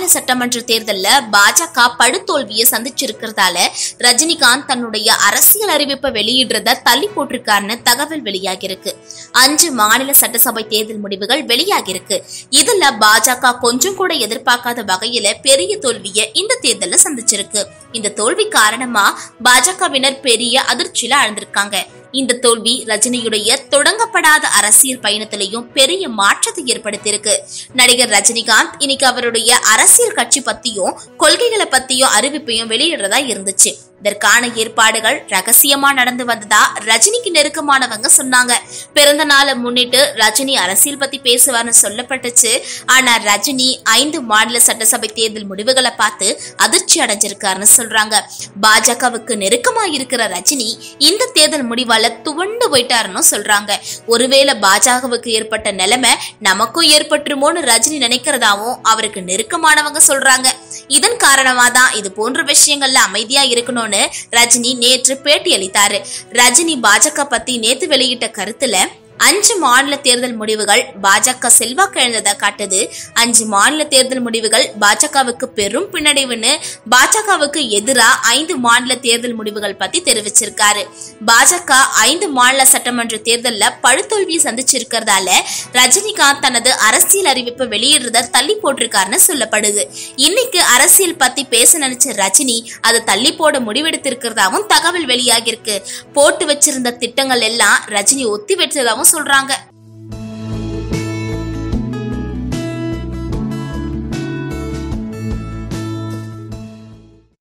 சட்டமன்ற தேர்தல்ல பாஜக படுதோல்வியை சந்திச்சிருக்கிறதால ரஜினிகாந்த் தன்னுடைய அரசியல் அறிவிப்பை வெளியிடுறத தள்ளி போட்டிருக்காருன்னு தகவல் வெளியாகிருக்கு அஞ்சு மாநில சட்டசபை தேர்தல் முடிவுகள் வெளியாகிருக்கு இதுல பாஜக கொஞ்சம் கூட எதிர்பார்க்காத வகையில பெரிய தோல்வியை இந்த தேர்தல்ல சந்திச்சிருக்கு இந்த தோல்வி காரணமா பாஜகவினர் பெரிய அதிர்ச்சியில ஆழ்ந்திருக்காங்க இந்த தோல்வி ரஜினியுடைய தொடங்கப்படாத அரசியல் பயணத்திலையும் பெரிய மாற்றத்தை ஏற்படுத்தியிருக்கு நடிகர் ரஜினிகாந்த் இன்னைக்கு அவருடைய அரசியல் கட்சி பத்தியும் கொள்கைகளை பத்தியும் அறிவிப்பையும் வெளியிடுறதா இருந்துச்சு இதற்கான ஏற்பாடுகள் ரகசியமா நடந்து வந்ததா ரஜினிக்கு நெருக்கமானவங்க சொன்னாங்க பிறந்த நாளை முன்னிட்டு ரஜினி அரசியல் பத்தி பேசுவார்னு சொல்லப்பட்டுச்சு ஆனா ரஜினி ஐந்து மாநில சட்டசபை தேர்தல் முடிவுகளை பார்த்து அதிர்ச்சி அடைஞ்சிருக்காருன்னு சொல்றாங்க பாஜகவுக்கு நெருக்கமா இருக்கிற ரஜினி இந்த தேர்தல் முடிவால துவண்டு போயிட்டாருன்னு சொல்றாங்க ஒருவேளை பாஜகவுக்கு ஏற்பட்ட நிலைமை நமக்கும் ஏற்பட்டுருமோன்னு ரஜினி நினைக்கிறதாவும் அவருக்கு நெருக்கமானவங்க சொல்றாங்க இதன் காரணமா தான் இது போன்ற விஷயங்கள்ல அமைதியா இருக்கணும்னு ரஜினி நேற்று பேட்டி அளித்தாரு ரஜினி பாஜக பத்தி நேத்து வெளியிட்ட கருத்துல அஞ்சு மாநில தேர்தல் முடிவுகள் பாஜக செல்வாக்கு இழந்ததை காட்டுது அஞ்சு மாநில தேர்தல் முடிவுகள் பாஜகவுக்கு பெரும் பின்னடைவுன்னு பாஜகவுக்கு எதிரா ஐந்து மாநில தேர்தல் முடிவுகள் பத்தி தெரிவிச்சிருக்காரு பாஜக ஐந்து மாநில சட்டமன்ற தேர்தல்ல படுதோல்வியை சந்திச்சிருக்கிறதால ரஜினிகாந்த் தனது அரசியல் அறிவிப்பை வெளியிடுறத தள்ளி போட்டிருக்காருன்னு சொல்லப்படுது இன்னைக்கு அரசியல் பத்தி பேச நினைச்ச ரஜினி அதை தள்ளி போட முடிவெடுத்திருக்கிறதாவும் தகவல் வெளியாகிருக்கு போட்டு வச்சிருந்த திட்டங்கள் எல்லாம் ரஜினி ஒத்தி வச்சதாவும் சொல்றாங்க